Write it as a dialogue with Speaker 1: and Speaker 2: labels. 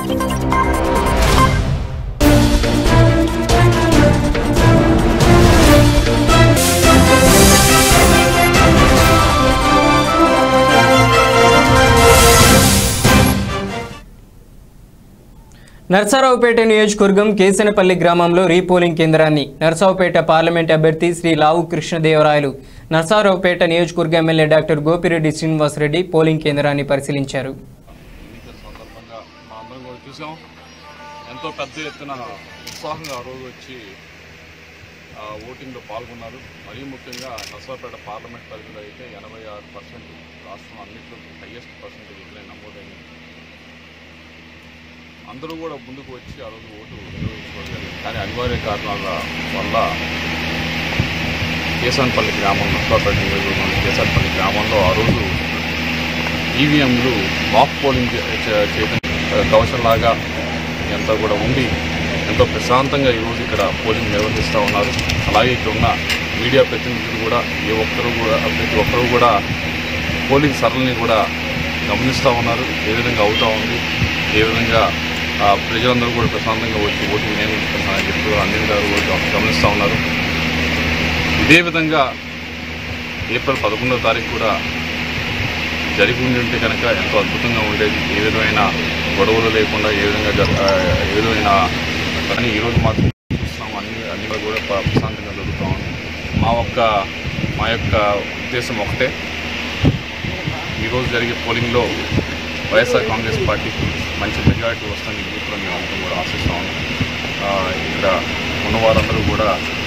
Speaker 1: నర్సారావుపేట నియోజకవర్గం కేసనపల్లి గ్రామంలో రీపోలింగ్ కేంద్రాన్ని నర్సారావుపేట పార్లమెంట్ అభ్యర్థి శ్రీ లావు కృష్ణదేవరాయలు నర్సారావుపేట నియోజకవర్గ MLA doctor Gopireddy Srinivasareddy polling కేంద్రాన్ని పరిశీలించారు
Speaker 2: ఎన్నికల సందర్భంగా మా అందరం కూడా చూసాం ఎంతో పెద్ద ఎత్తున ఉత్సాహంగా ఆ రోజు వచ్చి ఆ, ఓటింగ్లో పాల్గొన్నారు మరీ ముఖ్యంగా నర్సాపేట పార్లమెంట్ పరిధిలో అయితే ఎనభై ఆరు పర్సెంట్ రాష్ట్రం అన్నింటిలో హయ్యెస్ట్ పర్సెంటేజ్ ఇక్కడే నమోదైంది అందరూ కూడా ముందుకు వచ్చి ఆ రోజు ఓటు నిర్వహించుకోగలిగారు కానీ అనివార్య కారణాల వల్ల కేసాన్పల్లి గ్రామం నర్సాపేట నియోజకవర్గంలో కేసాన్పల్లి గ్రామంలో ఆ రోజు ఈవీఎంలు మాక్ పోలింగ్ చే- చే- చేయడం కవచంలాగా ఎంత కూడా ఉండి ఎంతో ప్రశాంతంగా ఈరోజు ఇక్కడ పోలింగ్ నిర్వహిస్తూ ఉన్నారు అలాగే ఇక్కడ ఉన్న మీడియా ప్రతినిధులు కూడా ఏ ఒక్కరు కూడా ప్రతి ఒక్కరు కూడా పోలింగ్ సరళిని కూడా గమనిస్తూ ఉన్నారు ఏ విధంగా అవుతూ ఉంది ఏ విధంగా ఆ, ప్రజలందరూ కూడా ప్రశాంతంగా వచ్చి ఓటు వినియోగించుకుంటున్నారని చెప్పి కూడా అన్ని విధాలు కూడా గమనిస్తూ ఉన్నారు ఇదే విధంగా ఏప్రిల్ పదకొండవ తారీఖు కూడా జరిగి ఉండి ఉంటే కనుక ఎంతో అద్భుతంగా ఉండేది ఏ విధమైన గొడవలు లేకుండా ఏ విధంగా జర- ఆ, ఏ విధమైన కానీ ఈరోజు మాత్రం చూస్తున్నాం అన్ని అన్ని కూడా ప్ర- ప్రశాంతంగా జరుగుతూ ఉంది మా యొక్క మా యొక్క ఉద్దేశం ఒకటే ఈరోజు జరిగే పోలింగ్లో వైఎస్ఆర్ కాంగ్రెస్ పార్టీకి మంచి మెజారిటీ వస్తుంది ఈ బూత్లో మేము అందరం కూడా ఆశిస్తా ఉన్నాం ఆ, ఇక్కడ ఉన్న వారందరూ కూడా